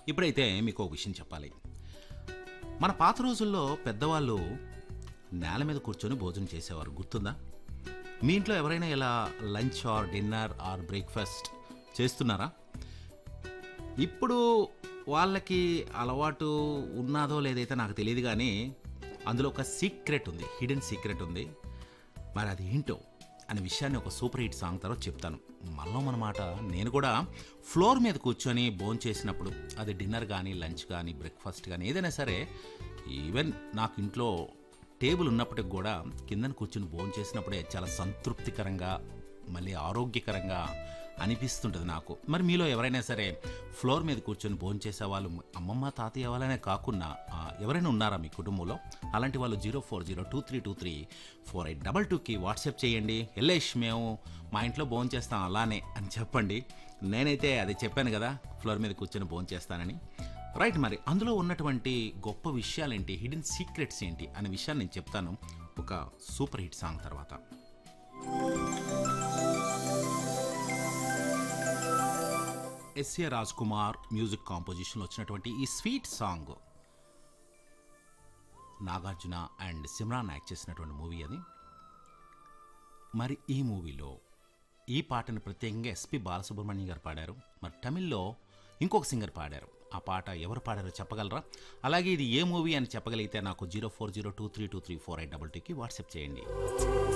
ఇప్పుడైతే మీకు ఒక విషయం చెప్పాలి మన పాత రోజుల్లో పెద్దవాళ్ళు నేల మీద కూర్చొని భోజనం చేసేవారు గుర్తుందా మీ ఇంట్లో ఎవరైనా ఇలా lunch or dinner or breakfast చేస్తున్నారా ఇప్పుడు వాళ్ళకి అలవాటు ఉన్నదో లేదైతే నాకు తెలియదు కానీ అందులో ఒక సీక్రెట్ ఉంది హిడెన్ సీక్రెట్ ఉంది మరి అది ఏంటో అనే విషయాన్ని ఒక సూపర్ హిట్ సాంగ్ తర్వాత చెప్తాను మళ్ళీ మనమాట నేను కూడా ఫ్లోర్ మీద కూర్చొని భోజనం చేసినప్పుడు అది డిన్నర్ కానీ లంచ్ కానీ బ్రేక్ఫాస్ట్ కానీ ఏదైనా సరే ఈవెన్ నాకు ఇంట్లో టేబుల్ ఉన్నప్పటికి కూడా కిందన కూర్చొని భోజనం చేసినప్పుడే చాలా సంతృప్తికరంగా మళ్ళీ ఆరోగ్యకరంగా అనిపిస్తుంటుంది నాకు మరి మీలో ఎవరైనా సరే ఫ్లోర్ మీద కూర్చొని భోజనం చేసే వాళ్ళు అమ్మమ్మ తాతయ్య వాళ్ళనే కాకుండా ఆ, ఎవరైనా ఉన్నారా మీ కుటుంబంలో అలాంటి వాళ్ళు zero four zero two three two three four eight double టూకి వాట్సాప్ చేయండి ఎల్లేష్ మేము మా ఇంట్లో భోజనం చేస్తాం అలానే అని చెప్పండి నేనైతే అది చెప్పాను కదా ఫ్లోర్ మీద కూర్చొని భోజనం చేస్తానని రైట్ మరి అందులో ఉన్నటువంటి గొప్ప విషయాలేంటి హిడెన్ సీక్రెట్స్ ఏంటి అనే విషయాన్ని నేను చెప్తాను ఒక సూపర్ హిట్ సాంగ్ తర్వాత ఎస్ఏ రాజ్ కుమార్ మ్యూజిక్ కాంపోజిషన్లో వచ్చినటువంటి ఈ sweet song Nagarjuna and Simran act చేసినటువంటి మూవీ అది మరి ఈ మూవీలో ఈ పాటను ప్రత్యేకంగా ఎస్పి బాలసుబ్రహ్మణ్యం గారు పాడారు మరి తమిళ్లో ఇంకొక సింగర్ పాడారు ఆ పాట ఎవరు పాడారో చెప్పగలరా అలాగే ఇది ఏ మూవీ అని చెప్పగలిగితే నాకు zero four zero two three two three four eight double టూకి వాట్సాప్ చేయండి